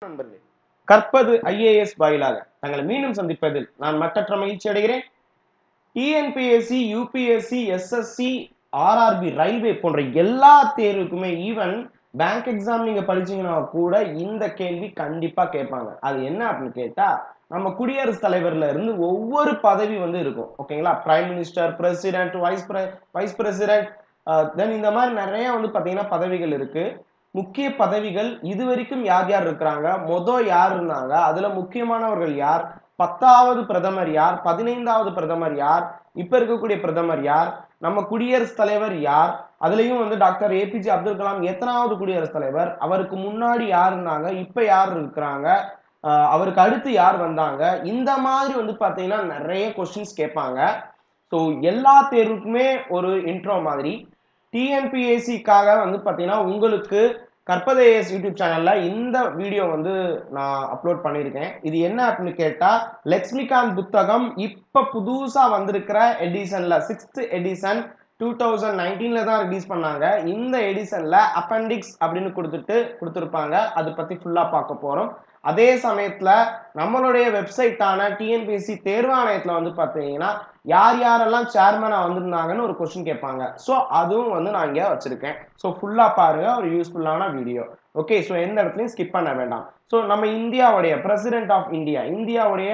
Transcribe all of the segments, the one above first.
நண்பர்களே கற்பது ஐஏஎஸ் வாயிலாக தங்களை மீண்டும் சந்திப்பதில் நான் மற்றற்ற மகிழ்ச்சி அடைகிறேன் TNPSC UPSC SSC RRB railway போன்ற எல்லா தேர்வுக்குமே ஈவன் பேங்க் எக்ஸாம் நீங்க படிச்சீங்கன்னா கூட இந்த கேள்வி கண்டிப்பா கேட்பாங்க அது என்ன அப்படின்னு கேட்டா நம்ம குடியரசுத் தலைவர்ல இருந்து ஒவ்வொரு பதவி வந்து இருக்கும் ஓகேங்களா prime minister president vice vice president then இந்த மாதிரி நிறைய வந்து பாத்தீங்கன்னா பதவிகள் இருக்கு முக்கிய பதவிகள் இது வரைக்கும் யார் யார் இருக்கிறாங்க மொதல் யார் இருந்தாங்க அதுல முக்கியமானவர்கள் யார் பத்தாவது பிரதமர் யார் பதினைந்தாவது பிரதமர் யார் இப்ப இருக்கக்கூடிய பிரதமர் யார் நம்ம குடியரசுத் தலைவர் யார் அதுலயும் வந்து டாக்டர் ஏபிஜே அப்துல் கலாம் எத்தனாவது குடியரசுத் தலைவர் அவருக்கு முன்னாடி யார் இருந்தாங்க இப்ப யார் இருக்கிறாங்க ஆஹ் அவருக்கு அடுத்து யார் வந்தாங்க இந்த மாதிரி வந்து பாத்தீங்கன்னா நிறைய கொஸ்டின்ஸ் கேட்பாங்க ஸோ எல்லா தேர்வுக்குமே ஒரு இன்ட்ரோ மாதிரி டிஎன்பிஎஸ்சிக்காக வந்து பார்த்தீங்கன்னா உங்களுக்கு கற்பதேஎஸ் யூடியூப் சேனல்ல இந்த வீடியோ வந்து நான் அப்லோட் பண்ணியிருக்கேன் இது என்ன அப்படின்னு கேட்டா லக்ஷ்மிகாந்த் புத்தகம் இப்ப புதுசா வந்திருக்கிற எடிஷன்ல சிக்ஸ்த் எடிஷன் டூ தௌசண்ட் நைன்டீன்ல தான் ரிலீஸ் பண்ணாங்க இந்த எடிஷன்ல அப்பெண்டிக்ஸ் அப்படின்னு கொடுத்துட்டு கொடுத்துருப்பாங்க அதை பத்தி ஃபுல்லா பார்க்க போறோம் அதே சமயத்துல நம்மளுடைய வெப்சைட்டான டிஎன்பிஎஸ்சி தேர்வாணையத்துல வந்து பாத்தீங்கன்னா யார் யாரெல்லாம் சேர்மனா வந்திருந்தாங்கன்னு ஒரு கொஸ்டின் கேட்பாங்க ஸோ அதுவும் வந்து நான் இங்கே வச்சிருக்கேன் ஸோ ஃபுல்லா பாருங்க ஒரு யூஸ்ஃபுல்லான வீடியோ ஓகே ஸோ எந்த இடத்துலையும் ஸ்கிப் பண்ண வேண்டாம் ஸோ நம்ம இந்தியாவுடைய பிரசிடென்ட் ஆஃப் இந்தியா இந்தியாவுடைய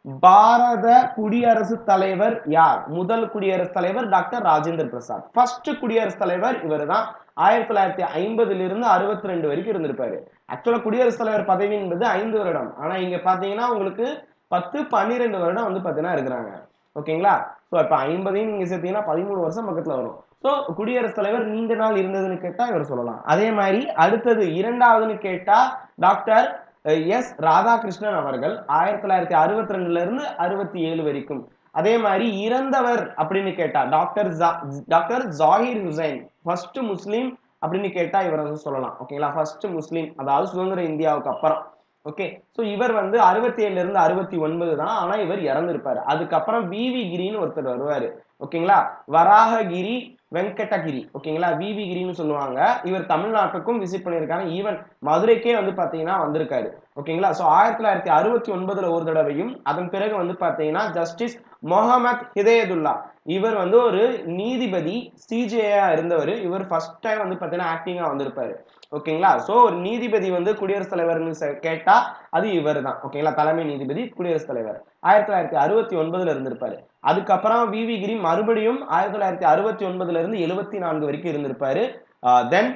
பாரத குடியரசுத் தலைவர் யார் முதல் குடியரசுத் தலைவர் டாக்டர் ராஜேந்திர பிரசாத் ஃபர்ஸ்ட் குடியரசுத் தலைவர் இவர் தான் ஆயிரத்தி தொள்ளாயிரத்தி ஐம்பதுல இருந்து அறுபத்தி ரெண்டு வரைக்கும் இருந்திருப்பாரு ஆக்சுவலா குடியரசுத் தலைவர் பதவி என்பது ஐந்து வருடம் ஆனா இங்க பாத்தீங்கன்னா உங்களுக்கு பத்து பன்னிரெண்டு வருடம் வந்து பாத்தீங்கன்னா இருக்கிறாங்க ஓகேங்களா ஸோ இப்போ ஐம்பதையும் நீங்க சேர்த்தீங்கன்னா பதிமூணு வருஷம் பக்கத்துல வரும் ஸோ குடியரசுத் தலைவர் நீண்ட நாள் இருந்ததுன்னு கேட்டா இவர் சொல்லலாம் அதே மாதிரி அடுத்தது இரண்டாவதுன்னு கேட்டா டாக்டர் எஸ் ராதாகிருஷ்ணன் அவர்கள் ஆயிரத்தி தொள்ளாயிரத்தி அறுபத்தி ரெண்டுல இருந்து அறுபத்தி ஏழு வரைக்கும் அதே மாதிரி இறந்தவர் அப்படின்னு கேட்டா doctor doctor Zakir Hussain first Muslim அப்படின்னு கேட்டா இவர் வந்து சொல்லலாம் ஓகேங்களா ஃபர்ஸ்ட் முஸ்லீம் அதாவது சுதந்திர இந்தியாவுக்கு அப்புறம் ஓகே ஸோ இவர் வந்து அறுபத்தி ஏழுல இருந்து அறுபத்தி ஒன்பது தான் ஆனா இவர் இறந்திருப்பாரு அதுக்கப்புறம் விவி கிரின்னு ஒருத்தர் வருவாரு ஓகேங்களா வராககிரி வெங்கடகிரி ஓகேங்களா விவி கிரின்னு சொல்லுவாங்க இவர் தமிழ்நாட்டுக்கும் விசிட் பண்ணியிருக்காங்க ஈவன் மதுரைக்கே வந்து பாத்தீங்கன்னா வந்திருக்காரு ஓகேங்களா ஸோ ஆயிரத்தி தொள்ளாயிரத்தி அறுபத்தி ஒன்பதுல ஒரு தடவையும் அதன் பிறகு வந்து பாத்தீங்கன்னா ஜஸ்டிஸ் முகமது ஹிதயதுல்லா இவர் வந்து ஒரு நீதிபதி சிஜேயா இருந்தவர் இவர் ஃபர்ஸ்ட் டைம் வந்து பாத்தீங்கன்னா ஆக்டிங்கா வந்திருப்பாரு ஓகேங்களா ஸோ ஒரு நீதிபதி வந்து குடியரசுத் தலைவர்னு கேட்டா அது இவர் தான் ஓகேங்களா தலைமை நீதிபதி குடியரசுத் தலைவர் ஆயிரத்தி தொள்ளாயிரத்தி அறுபத்தி ஒன்பதுல இருந்திருப்பாரு அதுக்கப்புறம் விவி கிரி மறுபடியும் ஆயிரத்தி தொள்ளாயிரத்தி அறுபத்தி ஒன்பதுல இருந்து எழுபத்தி நான்கு வரைக்கும் இருந்திருப்பாரு தென்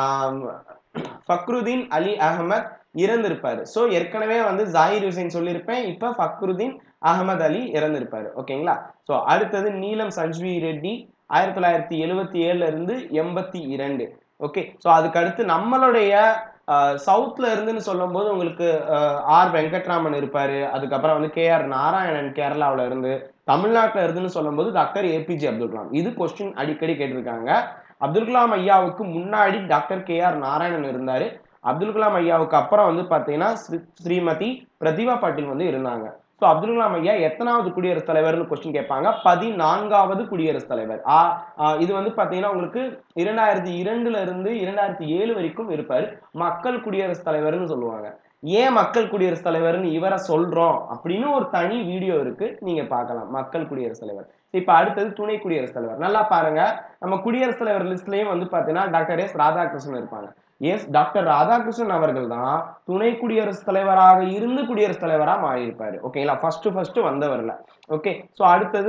ஃபக்ருதீன் அலி அகமத் இறந்திருப்பாரு ஸோ ஏற்கனவே வந்து ஜாகிர் ஹுசைன் சொல்லியிருப்பேன் இப்போ ஃபக்ருதீன் அகமது அலி இறந்திருப்பாரு ஓகேங்களா ஸோ அடுத்தது நீலம் சஞ்சுவி ரெட்டி ஆயிரத்தி தொள்ளாயிரத்தி எழுபத்தி ஏழுல இருந்து எண்பத்தி இரண்டு ஓகே ஸோ அதுக்கு அடுத்து நம்மளுடைய சவுத்ல இருந்துன்னு சொல்லும் போது உங்களுக்கு ஆர் வெங்கட்ராமன் இருப்பாரு அதுக்கப்புறம் வந்து கே ஆர் நாராயணன் கேரளாவில இருந்து தமிழ்நாட்டில் இருந்துன்னு சொல்லும் போது டாக்டர் ஏபிஜே அப்துல் கலாம் இது கொஸ்டின் அடிக்கடி கேட்டிருக்காங்க அப்துல் கலாம் ஐயாவுக்கு முன்னாடி டாக்டர் கே ஆர் நாராயணன் இருந்தாரு அப்துல் கலாம் ஐயாவுக்கு அப்புறம் வந்து பாத்தீங்கன்னா ஸ்ரீமதி பிரதிபா பாட்டீல் வந்து இருந்தாங்க ஸோ அப்துல் கலாம் ஐயா எத்தனாவது குடியரசுத் தலைவர்னு கொஸ்டின் கேட்பாங்க பதினான்காவது குடியரசுத் தலைவர் இது வந்து பாத்தீங்கன்னா உங்களுக்கு இரண்டாயிரத்தி இரண்டுல இருந்து இரண்டாயிரத்தி ஏழு வரைக்கும் இருப்பாரு மக்கள் குடியரசுத் தலைவர்னு சொல்லுவாங்க ஏன் மக்கள் குடியரசுத் தலைவர்னு இவரை சொல்றோம் அப்படின்னு ஒரு தனி வீடியோ இருக்கு நீங்க பார்க்கலாம் மக்கள் குடியரசுத் தலைவர் இப்ப அடுத்தது துணை குடியரசுத் தலைவர் நல்லா பாருங்க நம்ம குடியரசுத் தலைவர் லிஸ்ட்லயும் வந்து பாத்தீங்கன்னா டாக்டர் எஸ் ராதாகிருஷ்ணன் இருப்பாங்க எஸ் டாக்டர் ராதாகிருஷ்ணன் அவர்கள் தான் துணை குடியரசுத் தலைவராக இருந்து குடியரசுத் தலைவராக மாறியிருப்பாரு ஓகேங்களா ஃபர்ஸ்ட் ஃபர்ஸ்ட் வந்தவர்ல ஓகே ஸோ அடுத்தது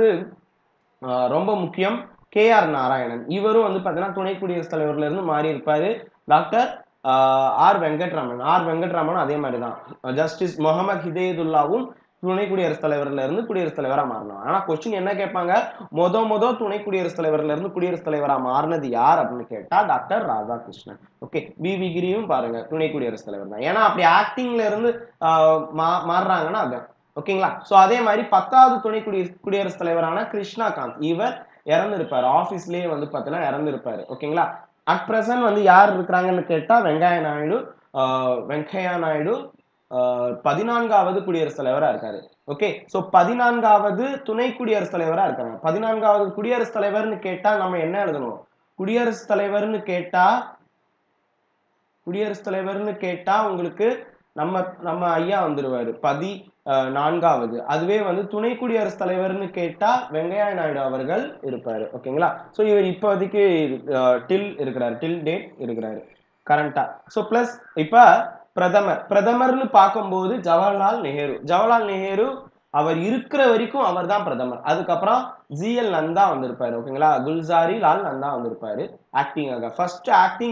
ரொம்ப முக்கியம் கே ஆர் நாராயணன் இவரும் வந்து பார்த்தீங்கன்னா துணை குடியரசுத் தலைவர்ல இருந்து மாறி இருப்பாரு doctor R Venkataraman R Venkataraman அதே மாதிரி தான் ஜஸ்டிஸ் முகமது ஹிதயதுல்லாவும் துணை குடியரசுத் தலைவர்ல இருந்து குடியரசுத் தலைவரா மாறணும் ஆனா கொஸ்டின் என்ன கேட்பாங்க மொத மொத துணை குடியரசுத் தலைவர்ல இருந்து குடியரசுத் தலைவரா மாறினது யார் அப்படின்னு கேட்டா டாக்டர் ராதாகிருஷ்ணன் ஓகே வி விகிரியும் பாருங்க துணை குடியரசுத் தலைவர் தான் ஏன்னா அப்படி ஆக்டிங்ல இருந்து மாறுறாங்கன்னா அது ஓகேங்களா சோ அதே மாதிரி பத்தாவது துணை குடிய குடியரசுத் தலைவரான கிருஷ்ணாகாந்த் இவர் இறந்திருப்பாரு ஆபீஸ்லயே வந்து பாத்தீங்கன்னா இறந்திருப்பாரு ஓகேங்களா அட் பிரசன்ட் வந்து யார் இருக்கிறாங்கன்னு கேட்டா வெங்காய நாயுடு வெங்கையா நாயுடு பதினான்காவது குடியரசுத் தலைவரா இருக்காரு ஓகே சோ பதினான்காவது துணை குடியரசுத் தலைவரா இருக்காங்க பதினான்காவது குடியரசுத் தலைவர்னு கேட்டா நம்ம என்ன எழுதணும் குடியரசுத் தலைவர்னு கேட்டா குடியரசுத் தலைவர்னு கேட்டா உங்களுக்கு நம்ம நம்ம ஐயா வந்துருவாரு பதி அஹ், நான்காவது அதுவே வந்து துணை குடியரசுத் தலைவர்னு கேட்டா வெங்கையா நாயுடு அவர்கள் இருப்பாரு ஓகேங்களா ஸோ இவர் இப்போதைக்கு டில் இருக்கிறாரு டில் டேட் இருக்கிறாரு கரண்டா ஸோ ப்ளஸ் இப்போ பிரதமர் பிரதமர்னு பார்க்கும்போது ஜவஹர்லால் நேரு ஜவஹர்லால் நேரு அவர் இருக்கிற வரைக்கும் அவர் தான் பிரதமர் அதுக்கப்புறம் ஜிஎல் நந்தா வந்திருப்பாரு ஓகேங்களா குல்சாரி லால் நந்தா வந்திருப்பாரு ஆக்டிங் ஆக ஃபர்ஸ்ட் ஆக்டிங்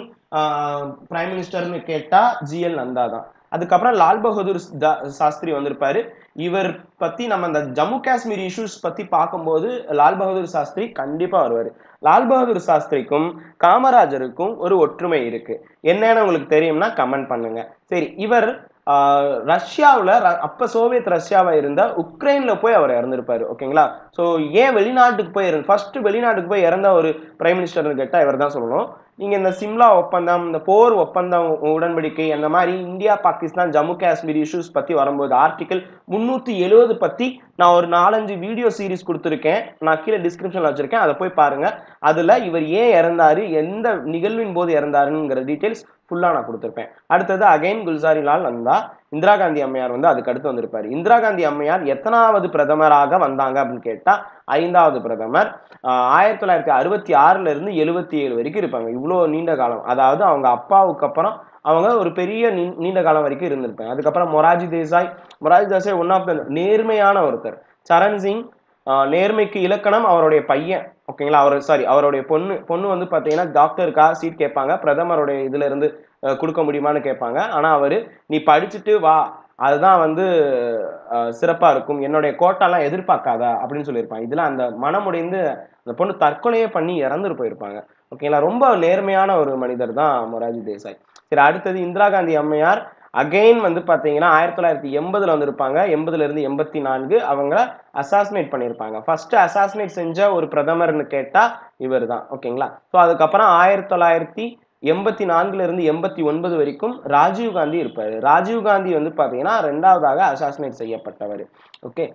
பிரைம் மினிஸ்டர்னு கேட்டா ஜிஎல் நந்தா தான் அதுக்கப்புறம் லால் பகதூர் தா- சாஸ்திரி வந்திருப்பாரு இவர் பத்தி நம்ம இந்த ஜம்மு காஷ்மீர் இஷ்யூஸ் பத்தி பார்க்கும்போது லால் பகதூர் சாஸ்திரி கண்டிப்பா வருவாரு லால் பகதூர் சாஸ்திரிக்கும் காமராஜருக்கும் ஒரு ஒற்றுமை இருக்கு என்னன்னு உங்களுக்கு தெரியும்னா கமெண்ட் பண்ணுங்க சரி இவர் ஆஹ், ரஷ்யாவுல ர- அப்ப சோவியத் ரஷ்யாவா இருந்த உக்ரைன்ல போய் அவர் இறந்திருப்பாரு ஓகேங்களா ஸோ ஏன் வெளிநாட்டுக்கு போய் இறந்து ஃபர்ஸ்ட் வெளிநாட்டுக்கு போய் இறந்த ஒரு பிரைம் மினிஸ்டர்னு கேட்டா இவர் தான் சொல்லணும் நீங்க இந்த சிம்லா ஒப்பந்தம் இந்த போர் ஒப்பந்தம் உடன்படிக்கை அந்த மாதிரி இந்தியா பாகிஸ்தான் ஜம்மு காஷ்மீர் இஷ்யூஸ் பத்தி வரும்போது ஆர்டிகல் முன்னூத்தி எழுவது பத்தி நான் ஒரு நாலஞ்சு வீடியோ சீரிஸ் கொடுத்துருக்கேன் நான் கீழே டிஸ்கிரிப்ஷன்ல வச்சிருக்கேன் அதை போய் பாருங்க அதுல இவர் ஏன் இறந்தாரு எந்த நிகழ்வின் போது இறந்தாருங்கிற டீடைல்ஸ் ஃபுல்லா நான் கொடுத்துருப்பேன் அடுத்தது அகைன் குல்சாரி லால் நந்தா இந்திரா காந்தி அம்மையார் வந்து அதுக்கு அடுத்து வந்திருப்பாரு இந்திரா காந்தி அம்மையார் எத்தனாவது பிரதமராக வந்தாங்க அப்படின்னு கேட்டா ஐந்தாவது பிரதமர் ஆஹ் ஆயிரத்தி தொள்ளாயிரத்தி அறுபத்தி ஆறுல இருந்து எழுபத்தி ஏழு வரைக்கும் இருப்பாங்க இவ்வளோ நீண்ட காலம் அதாவது அவங்க அப்பாவுக்கு அப்புறம் அவங்க ஒரு பெரிய நீ- நீண்ட காலம் வரைக்கும் இருந்திருப்பாங்க அதுக்கப்புறம் Morarji Desai Morarji Desai one of the நேர்மையான ஒருத்தர் சரண் சிங் ஆஹ் நேர்மைக்கு இலக்கணம் அவருடைய பையன் ஓகேங்களா அவர் சாரி அவருடைய பொண்ணு பொண்ணு வந்து பார்த்தீங்கன்னா டாக்டருக்கா சீட் கேட்பாங்க பிரதமருடைய இதுல இருந்து அஹ், கொடுக்க முடியுமான்னு கேட்பாங்க ஆனா அவரு நீ படிச்சுட்டு வா அதுதான் வந்து அஹ், சிறப்பா இருக்கும் என்னுடைய கோட்டாலாம் எதிர்பார்க்காத அப்படின்னு சொல்லியிருப்பாங்க இதுல அந்த மனமுடைந்து அந்த பொண்ணு தற்கொலையே பண்ணி இறந்துட்டு போயிருப்பாங்க ஓகேங்களா ரொம்ப நேர்மையான ஒரு மனிதர் தான் மொராஜி தேசாய் சரி அடுத்தது இந்திரா காந்தி அம்மையார் அகைன் வந்து பாத்தீங்கன்னா ஆயிரத்தி தொள்ளாயிரத்தி எண்பதுல வந்திருப்பாங்க எண்பதுல இருந்து எண்பத்தி நான்கு அவங்க அசாசினேட் பண்ணியிருப்பாங்க ஃபர்ஸ்ட் அசாசினேட் செஞ்ச ஒரு பிரதமர்னு கேட்டா இவர் தான் ஓகேங்களா ஸோ அதுக்கப்புறம் ஆயிரத்தி தொள்ளாயிரத்தி எண்பத்தி நான்குல இருந்து எண்பத்தி ஒன்பது வரைக்கும் ராஜீவ் காந்தி இருப்பாரு ராஜீவ் காந்தி வந்து பாத்தீங்கன்னா ரெண்டாவதாக அசாசினேட் செய்யப்பட்டவர் ஓகே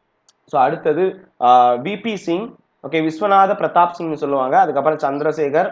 ஸோ அடுத்தது விபி சிங் ஓகே விஸ்வநாத பிரதாப் சிங்னு சொல்லுவாங்க அதுக்கப்புறம் சந்திரசேகர்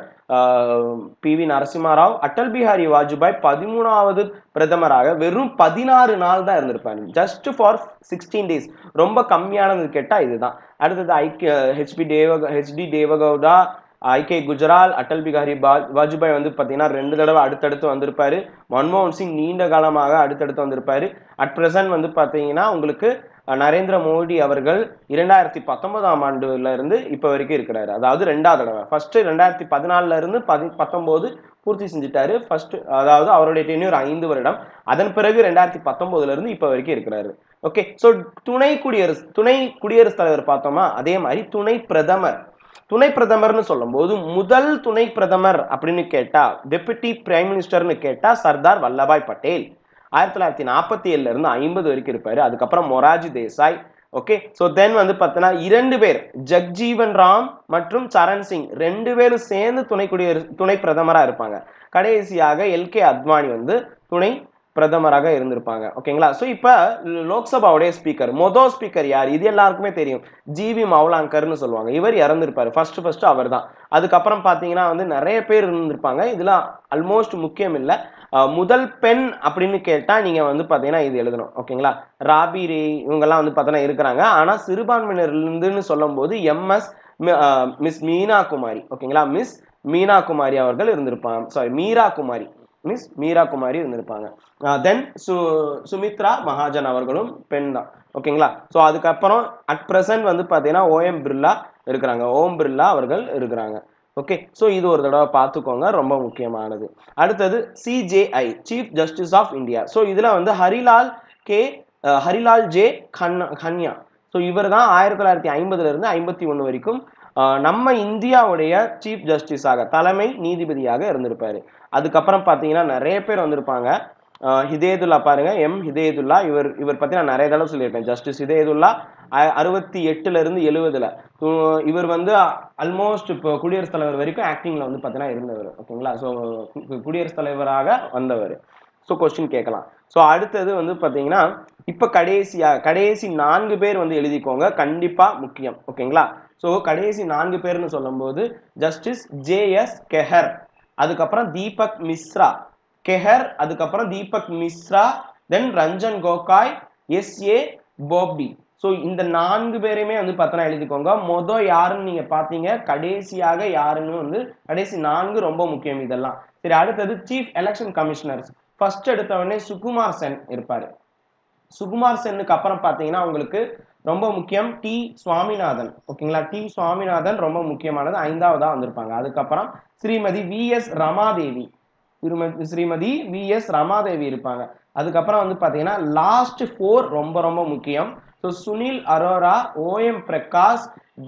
பி வி நரசிம்மராவ் அடல் பிஹாரி வாஜ்பாய் பதிமூணாவது பிரதமராக வெறும் பதினாறு நாள் தான் இருந்திருப்பாரு ஜஸ்ட் ஃபார் சிக்ஸ்டீன் டேஸ் ரொம்ப கம்மியானது கேட்டா இதுதான் அடுத்தது ஐக்கிய HD Deve HD Deve Gowda IK Gujral Atal Bihari பா- வாஜ்பாய் வந்து பார்த்தீங்கன்னா ரெண்டு தடவை அடுத்தடுத்து வந்திருப்பாரு மன்மோகன் சிங் நீண்ட காலமாக அடுத்தடுத்து வந்திருப்பாரு அட் பிரசன்ட் வந்து பார்த்தீங்கன்னா உங்களுக்கு அஹ், நரேந்திர மோடி அவர்கள் இரண்டாயிரத்தி பத்தொன்பதாம் ஆண்டுல இருந்து இப்போ வரைக்கும் இருக்கிறாரு அதாவது ரெண்டாவது தடவை ஃபர்ஸ்ட் ரெண்டாயிரத்தி பதினாலுல இருந்து பதி பத்தொன்பது பூர்த்தி செஞ்சுட்டாரு ஃபர்ஸ்ட் அதாவது அவருடைய டென்யூர் ஐந்து வருடம் அதன் பிறகு ரெண்டாயிரத்தி பத்தொன்பதுல இருந்து இப்போ வரைக்கும் இருக்கிறாரு ஓகே ஸோ துணை குடியரசு துணை குடியரசுத் தலைவர் பார்த்தோமா அதே மாதிரி துணை பிரதமர் துணை பிரதமர்னு சொல்லும்போது முதல் துணை பிரதமர் அப்படின்னு கேட்டா டெபுட்டி பிரைம் மினிஸ்டர்னு கேட்டா சர்தார் வல்லபாய் பட்டேல் ஆயிரத்தி தொள்ளாயிரத்தி நாற்பத்தி ஏழுல இருந்து ஐம்பது வரைக்கும் இருப்பாரு அதுக்கப்புறம் Morarji Desai okay so then வந்து பார்த்தீங்கன்னா இரண்டு பேர் ஜக்ஜீவன் ராம் மற்றும் சரண் சிங் ரெண்டு பேரும் சேர்ந்து துணை குடியரசு துணை பிரதமரா இருப்பாங்க கடைசியாக எல்கே அத்வானி வந்து துணை பிரதமராக இருந்திருப்பாங்க ஓகேங்களா ஸோ இப்போ லோக்சபாவுடைய ஸ்பீக்கர் மொதல் ஸ்பீக்கர் யார் இது எல்லாருக்குமே தெரியும் ஜிவி மௌலாங்கர்னு சொல்லுவாங்க இவர் இறந்திருப்பாரு ஃபர்ஸ்ட் ஃபர்ஸ்ட் அவர் தான் அதுக்கப்புறம் பார்த்தீங்கன்னா வந்து நிறைய பேர் இருந்திருப்பாங்க இதுல ஆல்மோஸ்ட் முக்கியம் இல்லை முதல் பெண் அப்படின்னு கேட்டா நீங்க வந்து பாத்தீங்கன்னா இது எழுதணும் ஓகேங்களா ராபி ரே இவங்கெல்லாம் வந்து பார்த்தீங்கன்னா இருக்கிறாங்க ஆனா சிறுபான்மையினர்லேருந்துன்னு சொல்லும்போது எம்எஸ் மிஸ் மீனா குமாரி ஓகேங்களா மிஸ் மீனா குமாரி அவர்கள் இருந்திருப்பாங்க சாரி மீரா குமாரி மிஸ் மீரா குமாரி இருந்திருப்பாங்க தென் சு சுமித்ரா மகாஜன் அவர்களும் பெண் தான் ஓகேங்களா ஸோ அதுக்கப்புறம் அட் ப்ரெசன்ட் வந்து பார்த்தீங்கன்னா ஓஎம் பிர்லா இருக்கிறாங்க ஓம் பிர்லா அவர்கள் இருக்கிறாங்க ஓகே ஸோ இது ஒரு தடவை பார்த்துக்கோங்க ரொம்ப முக்கியமானது அடுத்தது CJI chief justice of India so இதில் வந்து ஹரிலால் கே அஹ், ஹரிலால் ஜே கண்ணா கன்யா ஸோ இவர் தான் ஆயிரத்தி தொள்ளாயிரத்தி ஐம்பதுல இருந்து ஐம்பத்தி ஒன்று வரைக்கும் அஹ், நம்ம இந்தியாவுடைய சீஃப் ஜஸ்டிஸாக தலைமை நீதிபதியாக இருந்திருப்பாரு அதுக்கப்புறம் பார்த்தீங்கன்னா நிறைய பேர் வந்திருப்பாங்க அஹ், ஹிதேதுல்லா பாருங்க எம் ஹிதேதுல்லா இவர் இவர் பத்தி நான் நிறைய தடவை சொல்லியிருக்கேன் ஜஸ்டிஸ் ஹிதேதுல்லா அ- அறுபத்தி எட்டுல இருந்து எழுவதுல உம், இவர் வந்து ஆல்மோஸ்ட் இப்போ குடியரசுத் தலைவர் வரைக்கும் ஆக்டிங்ல வந்து பார்த்தீங்கன்னா இருந்தவர் ஓகேங்களா ஸோ குடியரசுத் தலைவராக வந்தவர் ஸோ கொஸ்டின் கேட்கலாம் ஸோ அடுத்தது வந்து பார்த்தீங்கன்னா இப்போ கடைசியா கடைசி நான்கு பேர் வந்து எழுதிக்கோங்க கண்டிப்பா முக்கியம் ஓகேங்களா ஸோ கடைசி நான்கு பேர்னு சொல்லும்போது ஜஸ்டிஸ் ஜேஎஸ் கெஹர் அதுக்கப்புறம் தீபக் மிஸ்ரா கெஹர் அதுக்கப்புறம் Deepak Misra then Ranjan Gogoi S A Bobde so இந்த நான்கு பேரையுமே வந்து பார்த்தோன்னா எழுதிக்கோங்க மொதல் யாருன்னு நீங்க பார்த்தீங்க கடைசியாக யாருன்னு வந்து கடைசி நான்கு ரொம்ப முக்கியம் இதெல்லாம் சரி அடுத்தது சீஃப் எலெக்ஷன் கமிஷனர்ஸ் ஃபர்ஸ்ட் எடுத்தவொடனே சுகுமார் சென் இருப்பாரு சுகுமார் சென்னுக்கு அப்புறம் பார்த்தீங்கன்னா உங்களுக்கு ரொம்ப முக்கியம் டி சுவாமிநாதன் ஓகேங்களா டி சுவாமிநாதன் ரொம்ப முக்கியமானது ஐந்தாவதா வந்திருப்பாங்க அதுக்கப்புறம் ஸ்ரீமதி வி எஸ் ரமாதேவி திருமதி ஸ்ரீமதி வி எஸ் ரமாதேவி இருப்பாங்க அதுக்கப்புறம் வந்து பார்த்தீங்கன்னா லாஸ்ட் ஃபோர் ரொம்ப ரொம்ப முக்கியம் ஸோ சுனில் அரோரா ஓஎம் பிரகாஷ்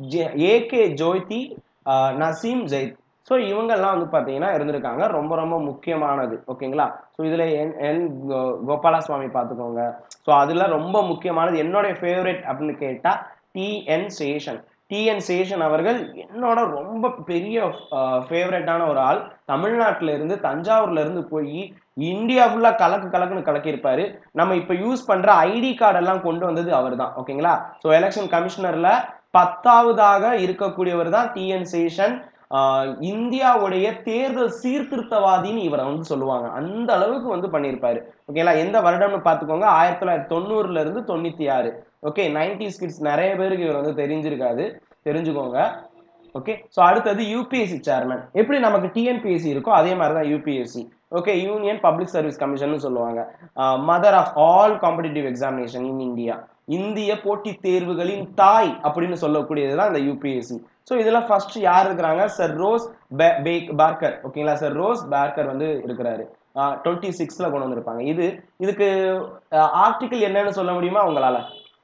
ஏகே ஜோய்தி ஆஹ், நசீம் ஜெயித் ஸோ இவங்கெல்லாம் வந்து பார்த்தீங்கன்னா இருந்திருக்காங்க ரொம்ப ரொம்ப முக்கியமானது ஓகேங்களா ஸோ இதில் என் என் கோ- கோபாலசுவாமி பார்த்துக்கோங்க ஸோ அதில் ரொம்ப முக்கியமானது என்னுடைய ஃபேவரட் அப்படின்னு கேட்டால் டிஎன் சேஷன் டிஎன் சேஷன் அவர்கள் என்னோட ரொம்ப பெரிய ஃபேவரட்டான ஒரு ஆள் தமிழ்நாட்டில இருந்து தஞ்சாவூர்ல இருந்து போய் இந்தியா ஃபுல்லா கலக்கு கலக்குன்னு கலக்கியிருப்பாரு நம்ம இப்ப யூஸ் பண்ற ஐடி கார்டெல்லாம் கொண்டு வந்தது அவர் தான் ஓகேங்களா ஸோ எலெக்ஷன் கமிஷனர்ல பத்தாவதாக இருக்கக்கூடியவர் தான் டிஎன் சேஷன் ஆஹ் இந்தியாவுடைய தேர்தல் சீர்திருத்தவாதின்னு இவரை வந்து சொல்லுவாங்க அந்த அளவுக்கு வந்து பண்ணியிருப்பாரு ஓகேங்களா எந்த வருடம்னு பார்த்துக்கோங்க ஆயிரத்தி தொள்ளாயிரத்தி தொண்ணூறுல இருந்து தொண்ணூத்தி ஆறு ஓகே நைன்டி கிட்ஸ் நிறைய பேருக்கு இவர் வந்து தெரிஞ்சிருக்காது தெரிஞ்சுக்கோங்க ஓகே ஸோ அடுத்தது யூபிஎஸ்சி சேர்மன் எப்படி நமக்கு டிஎன்பிஎஸ்சி இருக்கோ அதே மாதிரி தான் UPSC okay union public service commission சொல்லுவாங்க mother of all competitive examination in India இந்திய போட்டித் தேர்வுகளின் தாய் அப்படின்னு சொல்லக்கூடியது தான் இந்த யூபிஎஸ்சி ஸோ இதுல ஃபர்ஸ்ட் யார் இருக்கிறாங்க சார் ரோஸ் பே- பேக் பார்க்கர் ஓகேங்களா சார் ரோஸ் பார்க்கர் வந்து இருக்கிறாரு டுவெண்ட்டி சிக்ஸ்ல கொண்டு வந்திருப்பாங்க இது இதுக்கு ஆர்டிக்கிள் என்னன்னு சொல்ல முடியுமா உங்களால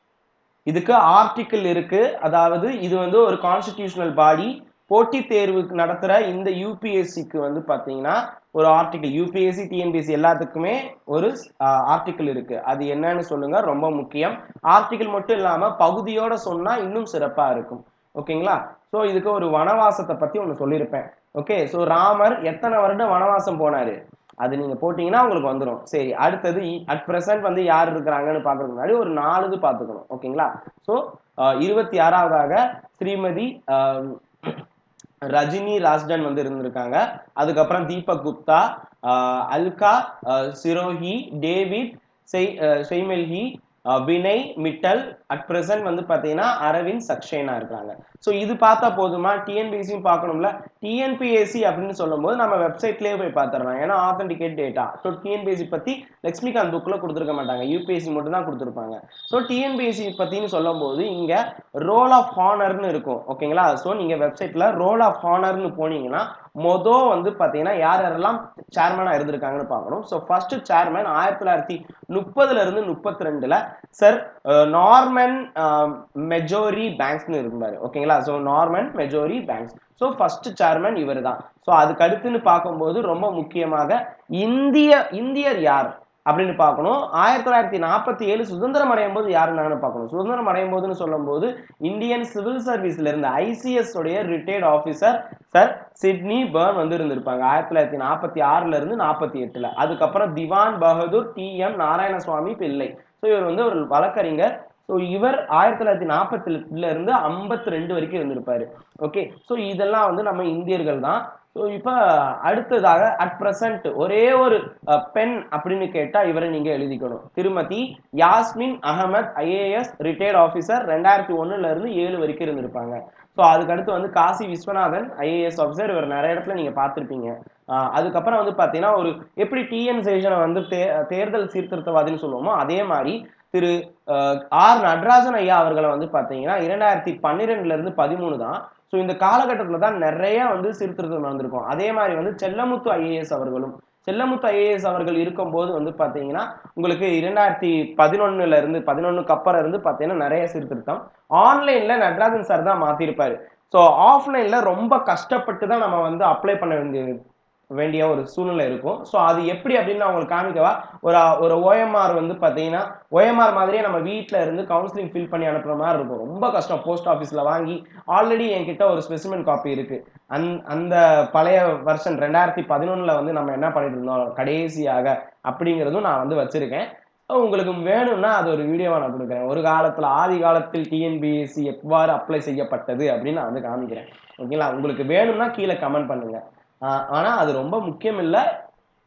இதுக்கு ஆர்டிக்கிள் இருக்கு அதாவது இது வந்து ஒரு கான்ஸ்டிடியூஷனல் பாடி போட்டித் தேர்வு நடத்துற இந்த யூபிஎஸ்சிக்கு வந்து பாத்தீங்கன்னா ஒரு ஆர்டிக்கிள் யூபிஎஸ்சி டிஎன்பிஎஸ்சி எல்லாத்துக்குமே ஒரு ஆர்டிக்கிள் இருக்கு அது என்னன்னு சொல்லுங்க ரொம்ப முக்கியம் ஆர்டிக்கிள் மட்டும் இல்லாம பகுதியோட சொன்னா இன்னும் சிறப்பா இருக்கும் ஓகேங்களா ஸோ இதுக்கு ஒரு வனவாசத்தை பத்தி ஒன்று சொல்லியிருப்பேன் ஓகே ஸோ ராமர் எத்தனை வருடம் வனவாசம் போனாரு அது நீங்க போட்டீங்கன்னா உங்களுக்கு வந்துடும் சரி அடுத்தது அட் பிரசன்ட் வந்து யார் இருக்கிறாங்கன்னு பார்க்கறதுக்கு முன்னாடி ஒரு நாலு இது பார்த்துக்கணும் ஓகேங்களா ஸோ இருபத்தி ஆறாவதாக ஸ்ரீமதி ஆஹ், ரஜினி ராஜ்டன் வந்து இருந்திருக்காங்க அதுக்கப்புறம் தீபக் குப்தா ஆஹ், அல்கா ஆஹ், சிரோஹி டேவிட் செய் ஆஹ், செய்மெல்ஹி ஆஹ், வினய் மிட்டல் அட் பிரசன்ட் வந்து பார்த்தீங்கன்னா அரவிந்த் சக்சேனா இருக்காங்க ஸோ இது பார்த்தா போதுமா டிஎன்பிஎஸ்சியும் பார்க்கணும்ல டிஎன்பிஎஸ்சி அப்படின்னு சொல்லும்போது நம்ம வெப்சைட்லேயே போய் பார்த்துடலாம் ஏன்னா ஆத்தென்டிகேட் டேட்டா ஸோ டிஎன்பிஎஸ்சி பற்றி லக்ஷ்மிகாந்த் புக்கில் கொடுத்துருக்க மாட்டாங்க யூபிஎஸ்சி மட்டும் தான் கொடுத்துருப்பாங்க ஸோ டிஎன்பிஎஸ்சி பற்றின்னு சொல்லும்போது இங்கே ரோல் ஆஃப் ஹானர்னு இருக்கும் ஓகேங்களா ஸோ நீங்கள் வெப்சைட்டில் ரோல் ஆஃப் ஹானர்னு போனீங்கன்னா மொதல் வந்து பார்த்தீங்கன்னா யார் யாரெல்லாம் சேர்மனாக இருந்திருக்காங்கன்னு பார்க்கணும் ஸோ ஃபர்ஸ்ட் சேர்மன் ஆயிரத்தி தொள்ளாயிரத்தி முப்பதுல இருந்து முப்பத்தி ரெண்டுல சார் நார்மன் மெஜோரி பேங்க்ஸ்னு இருந்தாரு ஓகேங்களா ஸோ Norman Marjoribanks so first chairman இவர் தான் ஸோ அதுக்கு அடுத்துன்னு பார்க்கும்போது ரொம்ப முக்கியமாக இந்திய இந்தியர் யார் அப்படின்னு பார்க்கணும் ஆயிரத்தி தொள்ளாயிரத்தி நாற்பத்தி ஏழு சுதந்திரம் அடையும் போது யார் இருந்தாங்கன்னு பார்க்கணும் சுதந்திரம் அடையும் போதுன்னு சொல்லும்போது இந்தியன் சிவில் சர்வீஸ்ல இருந்த ஐசிஎஸ் உடைய retired officer sir Sidney Burn வந்து இருந்திருப்பாங்க ஆயிரத்தி தொள்ளாயிரத்தி நாற்பத்தி ஆறுல இருந்து நாற்பத்தி எட்டுல அதுக்கப்புறம் Diwan Bahadur T M Narayanaswamy Pillai so இவர் வந்து ஒரு வழக்கறிஞர் ஸோ இவர் ஆயிரத்தி தொள்ளாயிரத்தி நாற்பத்தி எட்டுல இருந்து ஐம்பத்தி ரெண்டு வரைக்கும் இருந்திருப்பாரு ஓகே ஸோ இதெல்லாம் வந்து நம்ம இந்தியர்கள் தான் ஸோ இப்போ அடுத்ததாக அட் பிரசன்ட் ஒரே ஒரு அஹ், பெண் அப்படின்னு கேட்டா இவரை நீங்க எழுதிக்கணும் திருமதி Yasmin Ahmed IAS retired officer ரெண்டாயிரத்தி ஒண்ணுல இருந்து ஏழு வரைக்கும் இருந்திருப்பாங்க ஸோ அதுக்கு அடுத்து வந்து காசி விஸ்வநாதன் ஐஏஎஸ் ஆஃபீஸர் இவர் நிறைய இடத்துல நீங்க பார்த்திருப்பீங்க ஆஹ் அதுக்கப்புறம் வந்து பாத்தீங்கன்னா ஒரு எப்படி டிஎன் சேஷனை வந்து தே தேர்தல் சீர்திருத்தவாதின்னு சொல்லுவோமோ அதே மாதிரி திரு அஹ், ஆர் நடராஜன் ஐயா அவர்களை வந்து பாத்தீங்கன்னா இரண்டாயிரத்தி பன்னிரெண்டுல இருந்து பதிமூணு தான் ஸோ இந்த காலகட்டத்துல தான் நிறைய வந்து சீர்திருத்தம் நடந்திருக்கும் அதே மாதிரி வந்து செல்லமுத்து ஐஏஎஸ் அவர்களும் செல்லமுத்து ஐஏஎஸ் அவர்கள் இருக்கும்போது வந்து பாத்தீங்கன்னா உங்களுக்கு இரண்டாயிரத்தி பதினொன்னுல இருந்து பதினொன்னுக்கு அப்புறம் இருந்து பாத்தீங்கன்னா நிறைய சீர்திருத்தம் ஆன்லைன்ல நடராஜன் சார் தான் மாத்திருப்பாரு ஸோ ஆஃப்லைன்ல ரொம்ப கஷ்டப்பட்டு தான் நம்ம வந்து அப்ளை பண்ண வேண்டிய வேண்டிய ஒரு சூழ்நிலை இருக்கும் ஸோ அது எப்படி அப்படின்னு நான் உங்களுக்கு காமிக்கவா ஒரு ஒரு ஓஎம்ஆர் வந்து பார்த்தீங்கன்னா ஓஎம்ஆர் மாதிரியே நம்ம வீட்டில் இருந்து கவுன்சிலிங் ஃபில் பண்ணி அனுப்புற மாதிரி இருக்கும் ரொம்ப கஷ்டம் போஸ்ட் ஆஃபீஸில் வாங்கி ஆல்ரெடி என்கிட்ட ஒரு ஸ்பெசிமென் காப்பி இருக்கு அந் அந்த பழைய வருஷன் ரெண்டாயிரத்தி பதினொன்றில் வந்து நம்ம என்ன பண்ணிட்டு இருந்தோம் கடைசியாக அப்படிங்கிறதும் நான் வந்து வச்சிருக்கேன் So, உங்களுக்கு வேணும்னா அது ஒரு வீடியோவா நான் கொடுக்குறேன் ஒரு காலத்துல ஆதி காலத்தில் டிஎன்பிஎஸ்சி எவ்வாறு அப்ளை செய்யப்பட்டது அப்படின்னு நான் வந்து காமிக்கிறேன் ஓகேங்களா உங்களுக்கு வேணும்னா கீழே கமெண்ட் பண்ணுங்க ஆஹ் ஆனா அது ரொம்ப முக்கியம் இல்ல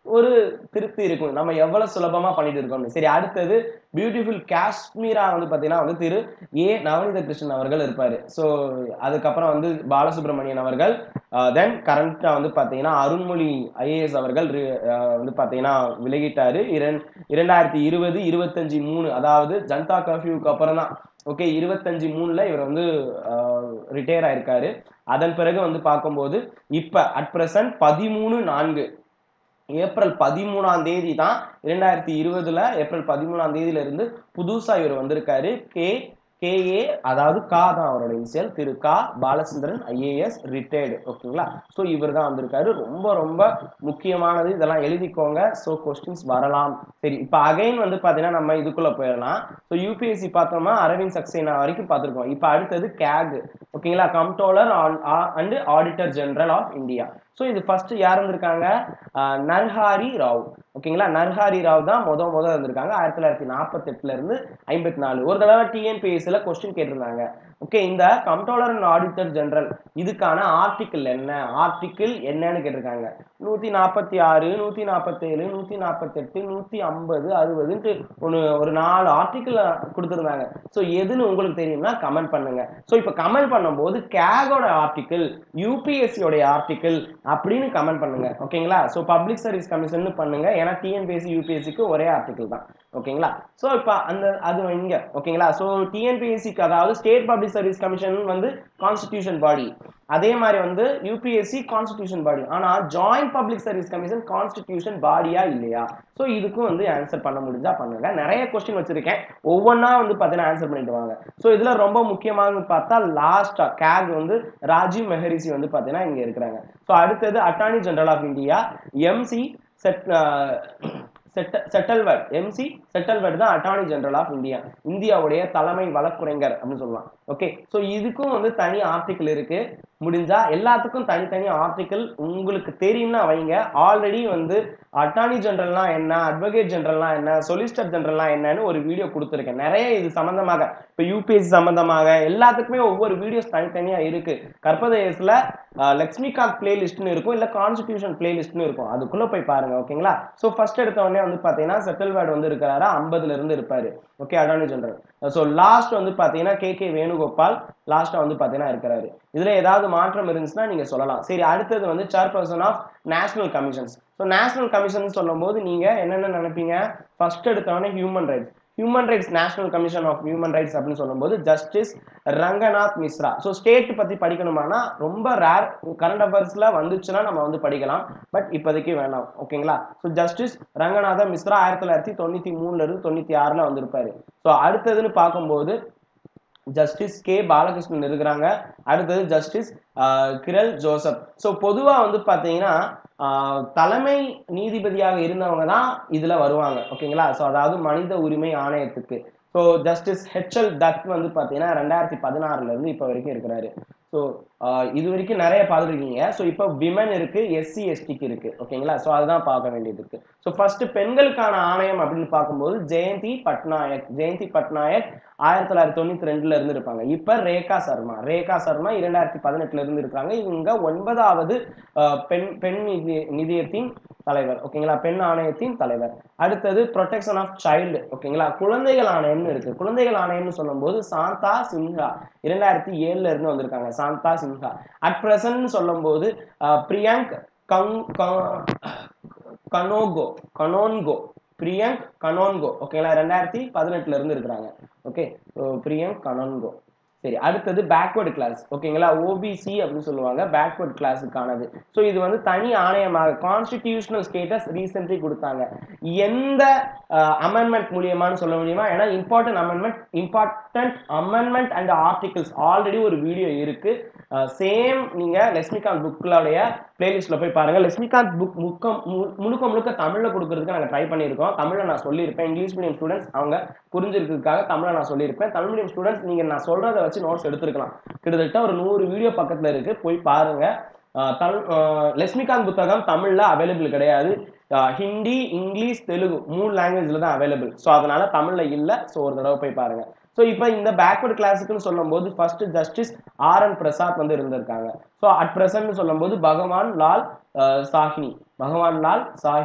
ஒரு திருப்தி இருக்கும் நம்ம எவ்வளவு சுலபமா பண்ணிட்டு இருக்கோம் சரி அடுத்தது பியூட்டிஃபுல் காஷ்மீரா வந்து பாத்தீங்கன்னா வந்து திரு ஏ நவநீத கிருஷ்ணன் அவர்கள் இருப்பாரு ஸோ அதுக்கப்புறம் வந்து பாலசுப்ரமணியன் அவர்கள் தென் கரண்டா வந்து பாத்தீங்கன்னா அருண்மொழி ஐஏஎஸ் அவர்கள் ரி- அஹ் வந்து பாத்தீங்கன்னா விலகிட்டாரு இரண் இரண்டாயிரத்தி இருபது இருபத்தஞ்சு மூணு அதாவது ஜனதா கர்ஃபியூக்கு அப்புறம் தான் ஓகே இருபத்தஞ்சு மூணுல இவர் வந்து ரிட்டையர் ஆயிருக்காரு அதன் பிறகு வந்து பார்க்கும்போது இப்ப அட் பிரசன்ட் பதிமூணு நான்கு ஏப்ரல் பதிமூணாம் தேதி தான் இரண்டாயிரத்தி இருபதுல ஏப்ரல் பதிமூணாம் தேதியில இருந்து புதுசா இவர் வந்திருக்காரு கே கேஏ அதாவது கா தான் அவரோட இனிஷியல் திரு கா பாலச்சந்திரன் ஐஏஎஸ் ரிட்டையர்டு ஓகேங்களா ஸோ இவர் தான் வந்திருக்காரு ரொம்ப ரொம்ப முக்கியமானது இதெல்லாம் எழுதிக்கோங்க ஸோ கொஸ்டின்ஸ் வரலாம் சரி இப்போ அகைன் வந்து பார்த்தீங்கன்னா நம்ம இதுக்குள்ள போயிடலாம் ஸோ யூபிஎஸ்சி பார்த்தோம்னா அரவிந்த் சக்சேனா வரைக்கும் பார்த்துருக்கோம் இப்போ அடுத்தது கேக் ஓகேங்களா comptroller and auditor general of India so இது ஃபர்ஸ்ட் யார் இருந்திருக்காங்க ஆஹ் நர்ஹாரி ராவ் ஓகேங்களா நர்ஹாரி ராவ் தான் முத முத இருந்திருக்காங்க ஆயிரத்தி தொள்ளாயிரத்தி நாற்பத்தெட்டுல இருந்து ஐம்பத்தி நாலு ஒரு தடவை டிஎன்பிஎஸ்சியில் கொஸ்டின் கேட்டிருந்தாங்க ஓகே இந்த கம்ட்ரோலர் அண்ட் ஆடிட்டர் ஜெனரல் இதுக்கான ஆர்டிக்கிள் என்ன ஆர்டிக்கிள் என்னன்னு கேட்டிருக்காங்க நூத்தி நாற்பத்தி ஆறு நூத்தி நாற்பத்தேழு நூத்தி நாற்பத்தெட்டு நூத்தி ஐம்பது அறுபதுன்ட்டு ஒன்று ஒரு நாலு ஆர்டிக்கிள் கொடுத்துருந்தாங்க ஸோ எதுன்னு உங்களுக்கு தெரியும்னா கமெண்ட் பண்ணுங்க ஸோ இப்போ கமெண்ட் பண்ணும்போது கேகோட ஆர்டிக்கிள் யூபிஎஸ்சியோடைய ஆர்டிக்கிள் அப்படின்னு கமெண்ட் பண்ணுங்க ஓகேங்களா ஸோ பப்ளிக் சர்வீஸ் கமிஷன் பண்ணுங்க ஏன்னா டிஎன்பிஎஸ்சி யூபிஎஸ்சிக்கு ஒரே ஆர்டிக்கிள் தான் ஓகேங்களா ஸோ இப்போ அந்த அது இங்க ஓகேங்களா ஸோ டிஎன்பிஎஸ்சிக்கு அதாவது ஸ்டேட் பப்ளிக் சர்வீஸ் கமிஷன் வந்து கான்ஸ்டிடியூஷன் பாடி அதே மாதிரி வந்து யூபிஎஸ்சி கான்ஸ்டிடியூஷன் பாடி ஆனா joint public service commission constitution பாடியா இல்லையா ஸோ இதுக்கும் வந்து ஆன்சர் பண்ண முடிஞ்சா பண்ணுங்க நிறைய கொஸ்டின் வச்சிருக்கேன் ஒவ்வொன்றா வந்து பார்த்தீங்கன்னா ஆன்சர் பண்ணிட்டு வாங்க ஸோ இதுல ரொம்ப முக்கியமானது பார்த்தா லாஸ்டா கேக் வந்து ராஜீவ் மெஹரிசி வந்து பார்த்தீங்கன்னா இங்க இருக்கிறாங்க ஸோ அடுத்தது attorney general of India M C செட் செட்டல்வர்ட் எம்சி செட்டல்வர்ட் தான் அட்டார்னி ஜெனரல் ஆஃப் இந்தியா இந்தியாவுடைய தலைமை வழக்குரைஞர் அப்படின்னு சொல்லலாம் ஓகே ஸோ இதுக்கும் வந்து தனி ஆர்டிக்கிள் இருக்கு முடிஞ்சா எல்லாத்துக்கும் தனித்தனி ஆர்டிக்கிள் உங்களுக்கு தெரியும்னா வைங்க ஆல்ரெடி வந்து அட்டார்னி ஜெனரல்னா என்ன அட்வொகேட் ஜெனரல்னா என்ன சொலிசிட்டர் ஜெனரல்னா என்னன்னு ஒரு வீடியோ கொடுத்துருக்கேன் நிறைய இது சம்பந்தமாக இப்போ யூபிஎஸ்சி சம்பந்தமாக எல்லாத்துக்குமே ஒவ்வொரு வீடியோஸ் தனித்தனியா இருக்கு கற்பதேசத்துல லக்ஷ்மிகாந்த் பிளேலிஸ்ட்னு இருக்கும் இல்ல கான்ஸ்டிடியூஷன் பிளேலிஸ்ட்னு இருக்கும் அதுக்குள்ள போய் பாருங்க ஓகேங்களா ஸோ ஃபர்ஸ்ட் எடுத்த உடனே வந்து பாத்தீங்கன்னா செட்டில்வேர்ட் வந்து இருக்கிறாரு ஐம்பதுல இருந்து இருப்பாரு okay attorney general so last வந்து பாத்தீங்கன்னா கே கே வேணுகோபால் லாஸ்டா வந்து பாத்தீங்கன்னா இருக்கிறாரு இதுல ஏதாவது மாற்றம் இருந்துச்சுன்னா நீங்க சொல்லலாம் சரி அடுத்தது வந்து chairperson of national commissions so national commission சொல்லும்போது நீங்க என்னென்ன நினைப்பீங்க ஃபர்ஸ்ட் எடுத்தவொடனே human rights human rights national commission of human rights அப்படின்னு சொல்லும்போது justice Ranganath Mishra so state பத்தி படிக்கணுமானா ரொம்ப ரேர் கரண்ட் அஃபேர்ஸ்ல வந்துச்சுன்னா நம்ம வந்து படிக்கலாம் பட் இப்போதைக்கு வேணாம் ஓகேங்களா ஸோ ஜஸ்டிஸ் ரங்கநாத மிஸ்ரா ஆயிரத்தி தொள்ளாயிரத்தி தொண்ணூத்தி மூணுல இருந்து தொண்ணூத்தி ஆறுல வந்திருப்பாரு ஸோ அடுத்ததுன்னு பார்க்கும்போது ஜஸ்டிஸ் கே பாலகிருஷ்ணன் இருக்கிறாங்க அடுத்தது ஜஸ்டிஸ் கிரல் ஜோசப் ஸோ பொதுவாக வந்து பார்த்தீங்கன்னா ஆஹ், தலைமை நீதிபதியாக இருந்தவங்க தான் இதில் வருவாங்க ஓகேங்களா ஸோ அதாவது மனித உரிமை ஆணையத்துக்கு ஸோ ஜஸ்டிஸ் ஹெச்எல் தத் வந்து பார்த்தீங்கன்னா ரெண்டாயிரத்தி பதினாறுல இருந்து இப்போ வரைக்கும் இருக்கிறாரு ஸோ இது வரைக்கும் நிறைய பார்த்துருக்கீங்க ஸோ இப்போ விமன் இருக்கு எஸ்சி எஸ்டிக்கு இருக்கு ஓகேங்களா ஸோ அதுதான் பார்க்க வேண்டியது இருக்கு ஸோ ஃபர்ஸ்ட் பெண்களுக்கான ஆணையம் அப்படின்னு பார்க்கும்போது ஜெயந்தி பட்நாயக் ஜெயந்தி பட்நாயக் ஆயிரத்தி தொள்ளாயிரத்தி தொண்ணூத்தி ரெண்டுல இருந்து இருப்பாங்க இப்ப ரேகா சர்மா ரேகா சர்மா இரண்டாயிரத்தி பதினெட்டுல இருந்து இருக்காங்க இவங்க ஒன்பதாவது அஹ், பெண் பெண் நிதி நிதியத்தின் தலைவர் ஓகேங்களா பெண் ஆணையத்தின் தலைவர் அடுத்தது ப்ரொடெக்ஷன் ஆஃப் சைல்டு ஓகேங்களா குழந்தைகள் ஆணையம்னு இருக்கு குழந்தைகள் ஆணையம்னு சொல்லும்போது சாந்தா சின்ஹா இரண்டாயிரத்தி ஏழுல இருந்து வந்திருக்காங்க சாந்தா சின்ஹா அட் பிரசன்ட் சொல்லும்போது அஹ், பிரியங்க் கங் க- கனோகோ கனோன்கோ பிரியங்க் கனோன்கோ ஓகேங்களா ரெண்டாயிரத்தி பதினெட்டுல இருந்து இருக்கிறாங்க ஓகே பிரியங்க் கனோன்கோ சரி அடுத்தது பேக்வர்டு கிளாஸ் ஓகேங்களா ஓபிசி அப்படின்னு சொல்லுவாங்க பேக்வர்ட் கிளாஸுக்கானது ஸோ இது வந்து தனி ஆணையமாக கான்ஸ்டிடியூஷனல் ஸ்டேட்டஸ் ரீசென்ட்லி கொடுத்தாங்க எந்த அமெண்ட்மெண்ட் மூலியமான்னு சொல்ல முடியுமா ஏன்னா important amendment important amendment and articles already ஒரு வீடியோ இருக்கு சேம் நீங்க லட்சுமிகாந்த் புக்லோடைய பிளேலிஸ்ட்ல போய் பாருங்க லட்சுமிகாந்த் புக் முக்க மு- முழுக்க முழுக்க தமிழ்ல கொடுக்கறதுக்கு நாங்க ட்ரை பண்ணியிருக்கோம் தமிழ்ல நான் சொல்லியிருப்பேன் இங்கிலீஷ் மீடியம் ஸ்டூடெண்ட்ஸ் அவங்க புரிஞ்சிருக்கிறதுக்காக தமிழ்ல நான் சொல்லியிருப்பேன் தமிழ் மீடியம் ஸ்டூடெண்ட்ஸ் நீங்க நான் சொல்றதை வச்சு நோட்ஸ் எடுத்துருக்கலாம் கிட்டத்தட்ட ஒரு நூறு வீடியோ பக்கத்துல இருக்கு போய் பாருங்க அஹ் தமிழ் அஹ் லட்சுமிகாந்த் புத்தகம் தமிழ்ல அவைலபிள் கிடையாது அஹ் ஹிந்தி இங்கிலீஷ் தெலுங்கு மூணு லாங்குவேஜ்ல தான் அவைலபிள் ஸோ அதனால தமிழ்ல இல்ல ஸோ ஒரு தடவை போய் பாருங்க ஸோ இப்போ இந்த பேக்வர்ட் கிளாஸுக்குன்னு சொல்லும்போது first justice R N Prasad வந்து இருந்திருக்காங்க ஸோ அட் பிரசன்ட் சொல்லும்போது பகவான் லால் அஹ், சாஹினி பகவான் லால் சாஹினி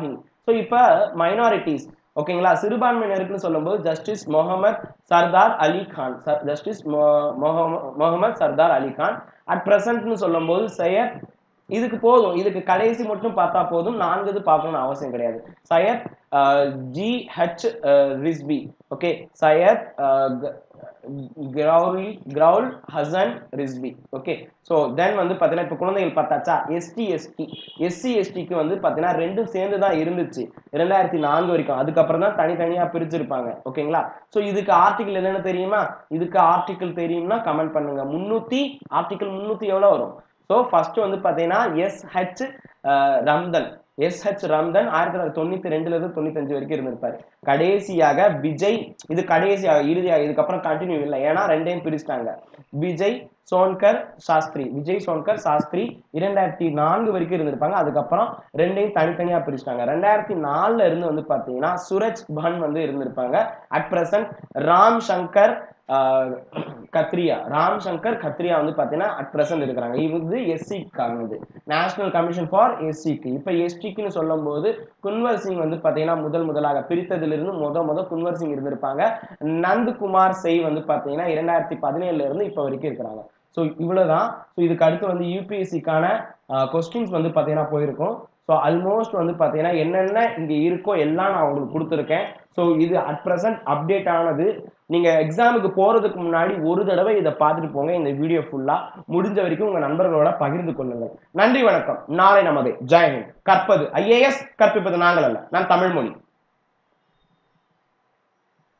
ஸோ இப்போ மைனாரிட்டிஸ் ஓகேங்களா சிறுபான்மையினருக்குன்னு சொல்லும்போது justice Mohammed Sardar Ali Khan justice Mohammed Sardar Ali Khan at பிரசன்ட்னு சொல்லும்போது சையத் இதுக்கு போதும் இதுக்கு கடைசி மட்டும் பார்த்தா போதும் நான்கு இது பார்க்கணும்னு அவசியம் கிடையாது Syed G H Rizvi okay Syed கிரவுல் கிரவுல் Hasan Rizvi okay so then வந்து பார்த்தீங்கன்னா இப்போ குழந்தைகள் பார்த்தாச்சா எஸ்டி எஸ்டி எஸ்சி எஸ்டிக்கு வந்து பார்த்தீங்கன்னா ரெண்டும் சேர்ந்து தான் இருந்துச்சு இரண்டாயிரத்தி நான்கு வரைக்கும் அதுக்கப்புறம் தான் தனித்தனியாக பிரிச்சிருப்பாங்க ஓகேங்களா ஸோ இதுக்கு ஆர்டிகிள் என்னென்னு தெரியுமா இதுக்கு ஆர்டிகிள் தெரியும்னா கமெண்ட் பண்ணுங்க முந்நூற்றி ஆர்டிகிள் முந்நூற்றி எவ்வளோ வரும் ஸோ ஃபர்ஸ்ட் வந்து பார்த்தீங்கன்னா எஸ்ஹெச் ரம்தன் எஸ்ஹெச் ரம்தன் ஆயிரத்தி தொள்ளாயிரத்தி தொண்ணூத்தி ரெண்டுல இருந்து தொண்ணூத்தஞ்சு வரைக்கும் இருந்திருப்பாரு கடைசியாக விஜய் இது கடைசியாக இறுதியாக இதுக்கப்புறம் கண்டினியூ இல்லை ஏன்னா ரெண்டையும் பிரிச்சிட்டாங்க விஜய் சோன்கர் சாஸ்திரி விஜய் சோன்கர் சாஸ்திரி இரண்டாயிரத்தி நான்கு வரைக்கும் இருந்திருப்பாங்க அதுக்கப்புறம் ரெண்டையும் தனித்தனியா பிரிச்சிட்டாங்க ரெண்டாயிரத்தி நாலுல இருந்து வந்து பாத்தீங்கன்னா சுரஜ் பன் வந்து இருந்திருப்பாங்க அட் பிரசன்ட் ராம் சங்கர் கத்ரியா ராம் சங்கர் கத்ரியா வந்து பாத்தீங்கன்னா அட் பிரசன்ட் இருக்கிறாங்க இது எஸ்சிக்கானது நேஷனல் கமிஷன் ஃபார் எஸ்சிக்கு இப்ப எஸ்டிக்குன்னு சொல்லும் போது குன்வர் சிங் வந்து பாத்தீங்கன்னா முதல் முதலாக பிரித்ததிலிருந்து முத முத குன்வர் சிங் இருந்திருப்பாங்க நந்த்குமார் செய் வந்து பாத்தீங்கன்னா இரண்டாயிரத்தி பதினேழுல இருந்து இப்ப வரைக்கும் இருக்கிறாங்க ஸோ இவ்வளவுதான் ஸோ இதுக்கு அடுத்து வந்து யூபிஎஸ்சிக்கான கொஸ்டின்ஸ் வந்து பாத்தீங்கன்னா போயிருக்கும் ஸோ ஆல்மோஸ்ட் வந்து பார்த்தீங்கன்னா என்னென்ன இங்கே இருக்கோ எல்லாம் நான் உங்களுக்கு கொடுத்துருக்கேன் ஸோ இது அட் ப்ரெசன்ட் அப்டேட் ஆனது நீங்கள் எக்ஸாமுக்கு போகிறதுக்கு முன்னாடி ஒரு தடவை இதை பார்த்துட்டு போங்க இந்த வீடியோ ஃபுல்லாக முடிஞ்ச வரைக்கும் உங்கள் நண்பர்களோட பகிர்ந்து கொள்ளுங்கள் நன்றி வணக்கம் நாளை நமது ஜெயஹிந்த் கற்பது ஐஏஎஸ் கற்பிப்பது நாங்கள் அல்ல நான் தமிழ்மொழி